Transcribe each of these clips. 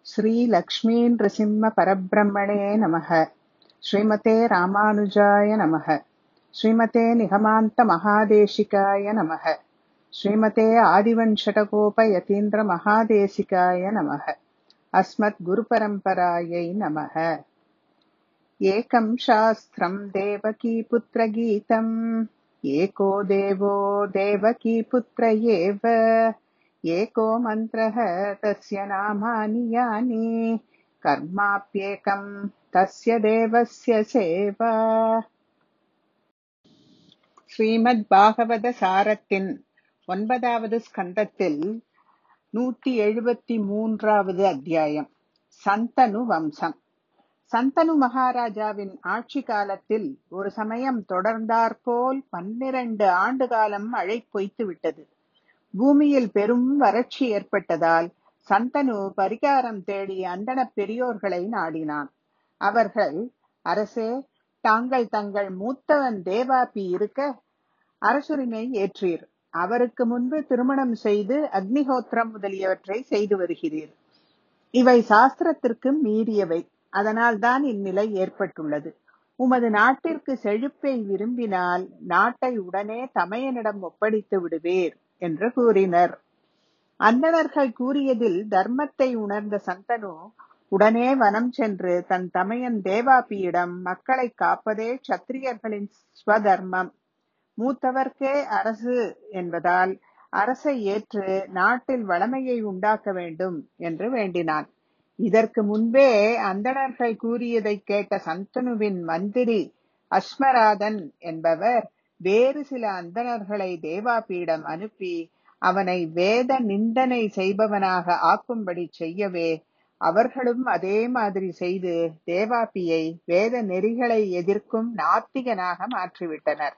श्रीलक्ष्मीनृसिंहपरब्रह्मणे नमः श्रीमते रामानुजाय नमः श्रीमते निगमान्तमहादेशिकाय नमः श्रीमते आदिवञ्शटकोपयतीन्द्रमहादेशिकाय नमः अस्मद्गुरुपरम्परायै नमः एकं शास्त्रम् देवकीपुत्रगीतम् एको देवो देवकीपुत्र एव एको मन्त्रः तस्य नामानि यानि कर्माप्येकम् तस्य देवस्य सेवा ஸ்ரீமத் பாகவத சாரத்தின் ஒன்பதாவது ஸ்கந்தத்தில் நூத்தி எழுபத்தி மூன்றாவது அத்தியாயம் சந்தனு வம்சம் சந்தனு மகாராஜாவின் ஆட்சி காலத்தில் ஒரு சமயம் தொடர்ந்தாற்போல் பன்னிரண்டு ஆண்டு காலம் மழை பொய்த்து விட்டது பூமியில் பெரும் வறட்சி ஏற்பட்டதால் சந்தனு பரிகாரம் தேடி அந்தண பெரியோர்களை நாடினான் அவர்கள் அரசே தாங்கள் தங்கள் மூத்தவன் தேவாபி இருக்க அரசுரிமை ஏற்றீர் அவருக்கு முன்பு திருமணம் செய்து அக்னிஹோத்திரம் முதலியவற்றை செய்து வருகிறீர் இவை சாஸ்திரத்திற்கு மீறியவை அதனால்தான் இந்நிலை ஏற்பட்டுள்ளது உமது நாட்டிற்கு செழிப்பை விரும்பினால் நாட்டை உடனே தமையனிடம் ஒப்படைத்து விடுவேர் என்று கூறினர் அந்தணர்கள் கூறியதில் தர்மத்தை உணர்ந்த சந்தனு உடனே வனம் சென்று தன் தமையன் தேவாபியிடம் மக்களை காப்பதே சத்திரியர்களின் ஸ்வதர்மம் மூத்தவர்க்கே அரசு என்பதால் அரசை ஏற்று நாட்டில் வளமையை உண்டாக்க வேண்டும் என்று வேண்டினான் இதற்கு முன்பே அந்தணர்கள் கூறியதை கேட்ட சந்தனுவின் மந்திரி அஸ்மராதன் என்பவர் வேறு சில அந்தணர்களை தேவாபியிடம் அனுப்பி அவனை வேத நிந்தனை செய்பவனாக ஆக்கும்படி செய்யவே அவர்களும் அதே மாதிரி செய்து தேவாபியை வேத நெறிகளை எதிர்க்கும் நாத்திகனாக மாற்றிவிட்டனர்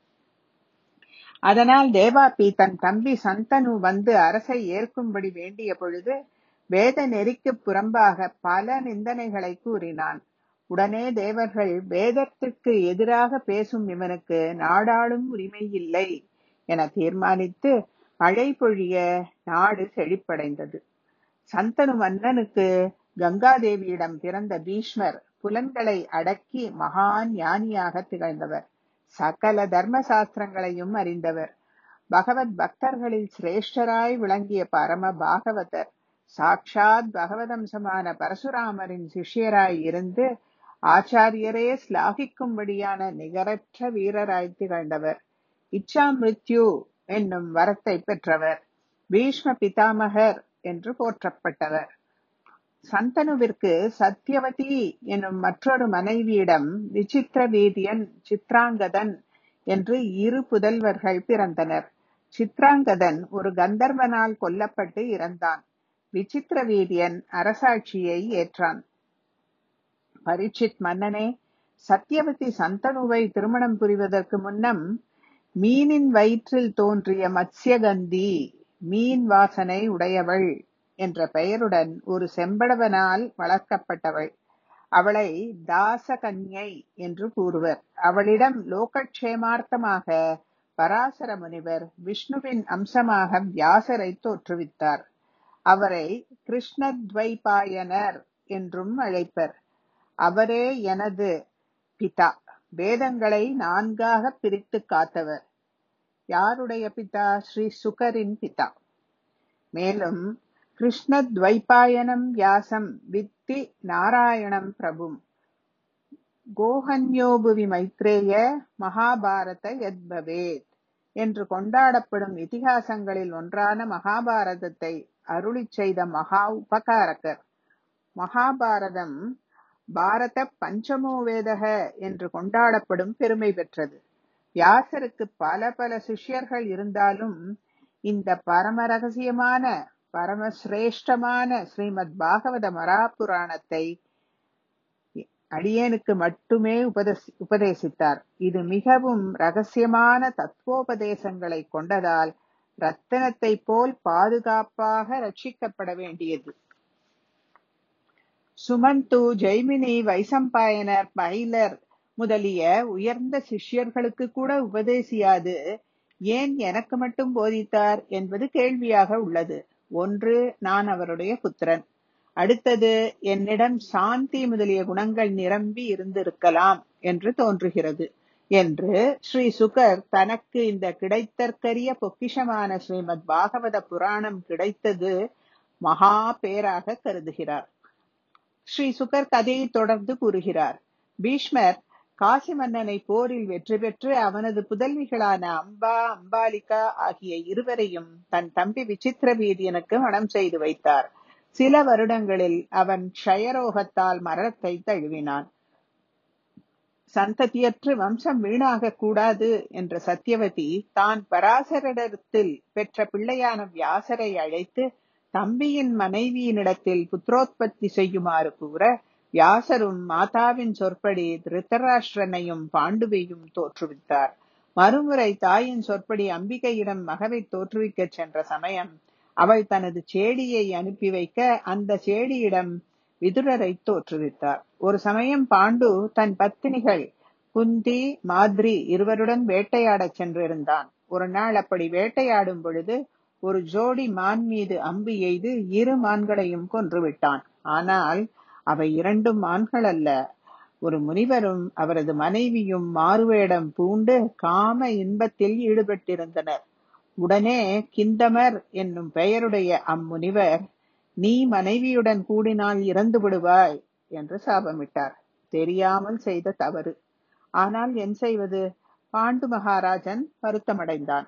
அதனால் தேவாபி தன் தம்பி சந்தனு வந்து அரசை ஏற்கும்படி வேண்டிய பொழுது வேத நெறிக்கு புறம்பாக பல நிந்தனைகளை கூறினான் உடனே தேவர்கள் வேதத்திற்கு எதிராக பேசும் இவனுக்கு நாடாளும் உரிமை இல்லை என தீர்மானித்து மழை பொழிய நாடு செழிப்படைந்தது சந்தனு மன்னனுக்கு கங்காதேவியிடம் பிறந்த பீஷ்மர் புலன்களை அடக்கி மகான் ஞானியாக திகழ்ந்தவர் சகல தர்ம சாஸ்திரங்களையும் அறிந்தவர் பகவத் பக்தர்களில் சிரேஷ்டராய் விளங்கிய பரம பாகவதர் சாட்சாத் பகவதம்சமான பரசுராமரின் சிஷ்யராய் இருந்து ஆச்சாரியரே ஸ்லாகிக்கும்படியான நிகரற்ற வீரராய் திகழ்ந்தவர் இச்சா மிருத்யு என்னும் வரத்தை பெற்றவர் பீஷ்ம பிதாமகர் என்று போற்றப்பட்டவர் சந்தனுவிற்கு சத்யவதி என்னும் மற்றொரு மனைவியிடம் விசித்திர வீதியன் சித்ராங்கதன் என்று இரு புதல்வர்கள் பிறந்தனர் சித்ராங்கதன் ஒரு கந்தர்வனால் கொல்லப்பட்டு இறந்தான் விசித்திர வீதியன் அரசாட்சியை ஏற்றான் பரீட்சித் மன்னனே சத்யவதி சந்தனுவை திருமணம் புரிவதற்கு முன்னம் மீனின் வயிற்றில் தோன்றிய மத்ஸ்யகந்தி மீன் வாசனை உடையவள் என்ற பெயருடன் ஒரு செம்படவனால் வளர்க்கப்பட்டவள் அவளை தாசகன்யை என்று கூறுவர் அவளிடம் லோகக்ஷேமார்த்தமாக பராசர முனிவர் விஷ்ணுவின் அம்சமாக வியாசரை தோற்றுவித்தார் அவரை கிருஷ்ணத்வைபாயனர் என்றும் அழைப்பர் அவரே எனது பிதா வேதங்களை நான்காக பிரித்து காத்தவர் யாருடைய பிதா ஸ்ரீ சுகரின் பிதா மேலும் கிருஷ்ணத்வைபாயனம் வியாசம் வித்தி நாராயணம் பிரபும் கோஹன்யோபுவி மைத்ரேய மகாபாரத யத்பவேத் என்று கொண்டாடப்படும் இதிகாசங்களில் ஒன்றான மகாபாரதத்தை அருளி செய்த மகா உபகாரகர் மகாபாரதம் பாரத பஞ்சமோ வேதக என்று கொண்டாடப்படும் பெருமை பெற்றது வியாசருக்கு பல பல சிஷ்யர்கள் இருந்தாலும் இந்த பரம ரகசியமான பரமசிரேஷ்டமான ஸ்ரீமத் பாகவத மராபுராணத்தை அடியேனுக்கு மட்டுமே உபதேசி உபதேசித்தார் இது மிகவும் ரகசியமான தத்துவோபதேசங்களை கொண்டதால் ரத்தனத்தை போல் பாதுகாப்பாக ரட்சிக்கப்பட வேண்டியது சுமந்து ஜெய்மினி வைசம்பாயனர் பைலர் முதலிய உயர்ந்த சிஷ்யர்களுக்கு கூட உபதேசியாது ஏன் எனக்கு மட்டும் போதித்தார் என்பது கேள்வியாக உள்ளது ஒன்று நான் அவருடைய புத்திரன் அடுத்தது என்னிடம் சாந்தி முதலிய குணங்கள் நிரம்பி இருந்திருக்கலாம் என்று தோன்றுகிறது என்று ஸ்ரீ சுகர் தனக்கு இந்த கிடைத்தற்கரிய பொக்கிஷமான ஸ்ரீமத் பாகவத புராணம் கிடைத்தது மகா பேராக கருதுகிறார் ஸ்ரீ சுகர் கதையை தொடர்ந்து கூறுகிறார் பீஷ்மர் காசி மன்னனை போரில் வெற்றி பெற்று அவனது புதல்விகளான அம்பா அம்பாலிகா ஆகிய இருவரையும் தன் தம்பி விசித்திர வீரியனுக்கு மனம் செய்து வைத்தார் சில வருடங்களில் அவன் க்ஷயரோகத்தால் மரணத்தை தழுவினான் சந்ததியற்று வம்சம் வீணாக கூடாது என்ற சத்தியவதி தான் பராசரிடத்தில் பெற்ற பிள்ளையான வியாசரை அழைத்து தம்பியின் மனைவியினிடத்தில் புத்திரோத்பத்தி செய்யுமாறு கூற வியாசரும் மாதாவின் சொற்படி திருத்தராஷ்டிரனையும் பாண்டுவையும் தோற்றுவித்தார் மறுமுறை தாயின் சொற்படி அம்பிகையிடம் மகவை தோற்றுவிக்கச் சென்ற சமயம் அவள் தனது சேடியை அனுப்பி வைக்க அந்த சேடியிடம் விதுரரை தோற்றுவித்தார் ஒரு சமயம் பாண்டு தன் பத்தினிகள் குந்தி மாதிரி இருவருடன் வேட்டையாடச் சென்றிருந்தான் ஒரு நாள் அப்படி வேட்டையாடும் பொழுது ஒரு ஜோடி மான் மீது அம்பு எய்து இரு மான்களையும் கொன்று விட்டான் ஆனால் அவை இரண்டும் மான்கள் அல்ல ஒரு முனிவரும் அவரது மனைவியும் மாறுவேடம் பூண்டு காம இன்பத்தில் ஈடுபட்டிருந்தனர் உடனே கிந்தமர் என்னும் பெயருடைய அம்முனிவர் நீ மனைவியுடன் கூடினால் இறந்து விடுவாய் என்று சாபமிட்டார் தெரியாமல் செய்த தவறு ஆனால் என் செய்வது பாண்டு மகாராஜன் வருத்தமடைந்தான்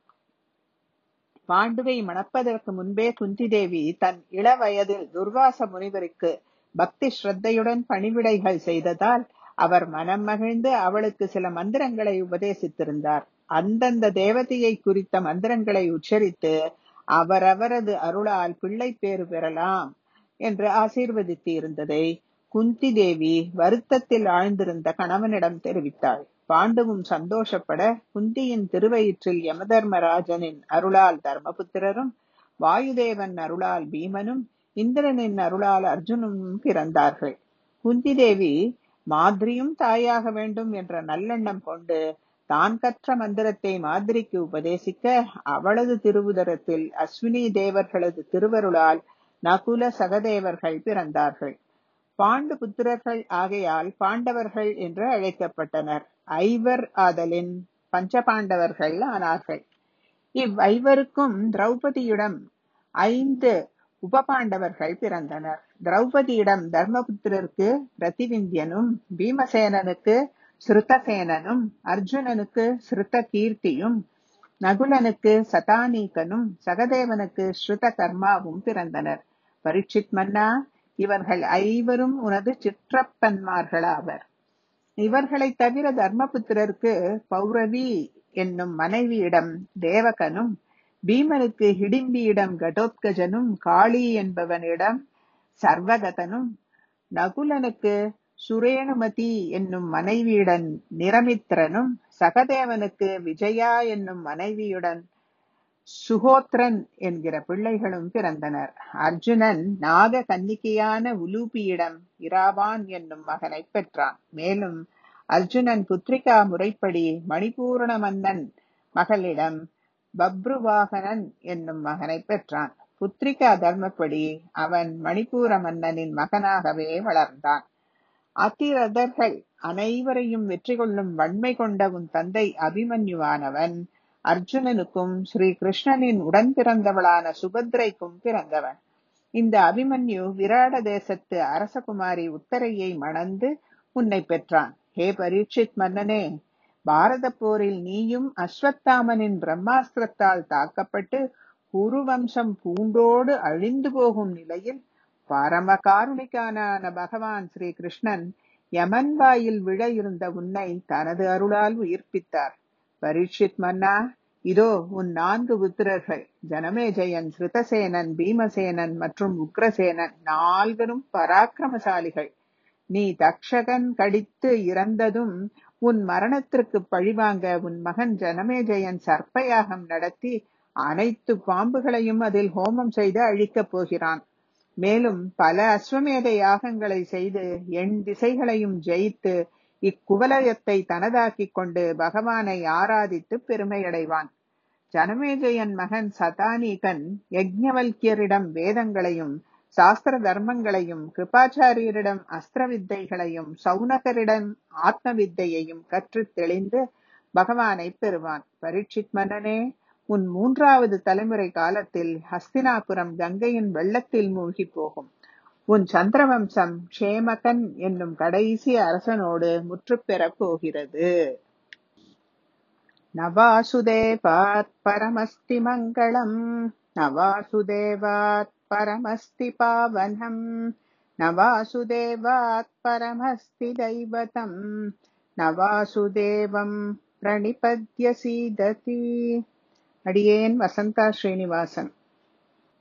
பாண்டுவை மணப்பதற்கு முன்பே குந்தி தேவி தன் இள வயதில் துர்வாச முனிவருக்கு பக்தி ஸ்ரத்தையுடன் பணிவிடைகள் செய்ததால் அவர் மனம் மகிழ்ந்து அவளுக்கு சில மந்திரங்களை உபதேசித்திருந்தார் அந்தந்த தேவதையை குறித்த மந்திரங்களை உச்சரித்து அவரவரது அருளால் பிள்ளை பேறு பெறலாம் என்று ஆசீர்வதித்து இருந்ததை குந்தி தேவி வருத்தத்தில் ஆழ்ந்திருந்த கணவனிடம் தெரிவித்தாள் பாண்டுவும் சந்தோஷப்பட குந்தியின் திருவயிற்றில் யமதர்மராஜனின் அருளால் தர்மபுத்திரரும் வாயுதேவன் அருளால் பீமனும் இந்திரனின் அருளால் அர்ஜுனும் பிறந்தார்கள் குந்தி தேவி மாதிரியும் தாயாக வேண்டும் என்ற நல்லெண்ணம் கொண்டு தான் கற்ற மந்திரத்தை மாதிரிக்கு உபதேசிக்க அவளது திருவுதரத்தில் அஸ்வினி தேவர்களது திருவருளால் நகுல சகதேவர்கள் பிறந்தார்கள் பாண்டு புத்திரர்கள் ஆகையால் பாண்டவர்கள் என்று அழைக்கப்பட்டனர் ஐவர் ஆதலின் பஞ்சபாண்டவர்கள் ஆனார்கள் இவ்வைவருக்கும் திரௌபதியிடம் ஐந்து உபபாண்டவர்கள் பிறந்தனர் திரௌபதியிடம் தர்மபுத்திரருக்கு பிரதிவிந்தியனும் பீமசேனனுக்கு ஸ்ருதசேனனும் அர்ஜுனனுக்கு ஸ்ருத கீர்த்தியும் நகுலனுக்கு சதானீகனும் சகதேவனுக்கு ஸ்ருத கர்மாவும் பிறந்தனர் பரீட்சித் மன்னா இவர்கள் ஐவரும் உனது சிற்றப்பன்மார்களாவர் இவர்களை தவிர தர்மபுத்திரருக்கு பௌரவி என்னும் மனைவியிடம் தேவகனும் பீமனுக்கு ஹிடிம்பியிடம் கடோத்கஜனும் காளி என்பவனிடம் சர்வகதனும் நகுலனுக்கு சுரேணுமதி என்னும் மனைவியுடன் நிரமித்திரனும் சகதேவனுக்கு விஜயா என்னும் மனைவியுடன் சுகோத்ரன் என்கிற பிள்ளைகளும் பிறந்தனர் அர்ஜுனன் நாக கன்னிகையான உலூபியிடம் இராவான் என்னும் மகனை பெற்றான் மேலும் அர்ஜுனன் புத்ரிகா முறைப்படி மணிபூரண மன்னன் மகளிடம் பப்ருவாகனன் என்னும் மகனை பெற்றான் புத்ரிகா தர்மப்படி அவன் மணிப்பூர மன்னனின் மகனாகவே வளர்ந்தான் அத்திரதர்கள் அனைவரையும் வெற்றி கொள்ளும் வன்மை கொண்ட உன் தந்தை அபிமன்யுவானவன் அர்ஜுனனுக்கும் ஸ்ரீ கிருஷ்ணனின் உடன் பிறந்தவளான சுபத்ரைக்கும் பிறந்தவன் இந்த அபிமன்யு விராட தேசத்து அரசகுமாரி உத்தரையை மணந்து உன்னை பெற்றான் ஹே பரீட்சித் மன்னனே பாரத போரில் நீயும் அஸ்வத்தாமனின் பிரம்மாஸ்திரத்தால் தாக்கப்பட்டு குருவம்சம் பூண்டோடு அழிந்து போகும் நிலையில் பரம காருணிக்கான பகவான் ஸ்ரீ கிருஷ்ணன் யமன் வாயில் விழ இருந்த உன்னை தனது அருளால் உயிர்ப்பித்தார் பரீட்சித் மன்னா இதோ உன் நான்கு புத்திரர்கள் ஜனமேஜயன் ஸ்ருதசேனன் பீமசேனன் மற்றும் உக்ரசேனன் நால்வரும் பராக்கிரமசாலிகள் நீ தக்ஷகன் கடித்து இறந்ததும் உன் மரணத்திற்கு பழிவாங்க உன் மகன் ஜனமேஜயன் சர்ப்பயாகம் நடத்தி அனைத்து பாம்புகளையும் அதில் ஹோமம் செய்து அழிக்கப் போகிறான் மேலும் பல அஸ்வமேத யாகங்களை செய்து எண் திசைகளையும் ஜெயித்து இக்குவலயத்தை தனதாக்கிக் கொண்டு பகவானை ஆராதித்து பெருமையடைவான் ஜனமேஜயன் மகன் சதானீகன் யஜ்ஞவல்கியரிடம் வேதங்களையும் சாஸ்திர தர்மங்களையும் கிருபாச்சாரியரிடம் அஸ்திர வித்தைகளையும் சௌனகரிடம் ஆத்ம வித்தையையும் கற்றுத் தெளிந்து பகவானை பெறுவான் பரீட்சித் மன்னனே உன் மூன்றாவது தலைமுறை காலத்தில் ஹஸ்தினாபுரம் கங்கையின் வெள்ளத்தில் மூழ்கி போகும் உன் சந்திரவம்சம் க்ஷேமகன் என்னும் கடைசி அரசனோடு முற்றுப்பெறப் போகிறது நவாசுதேவாத் பரமஸ்தி மங்களம் நவாசுதேவாத் பரமஸ்தி பாவனம் நவாசுதேவாத் பரமஸ்தி தைவதம் நவாசுதேவம் பிரணிபத்ய சீததி அடியேன் வசந்தா ஸ்ரீனிவாசன்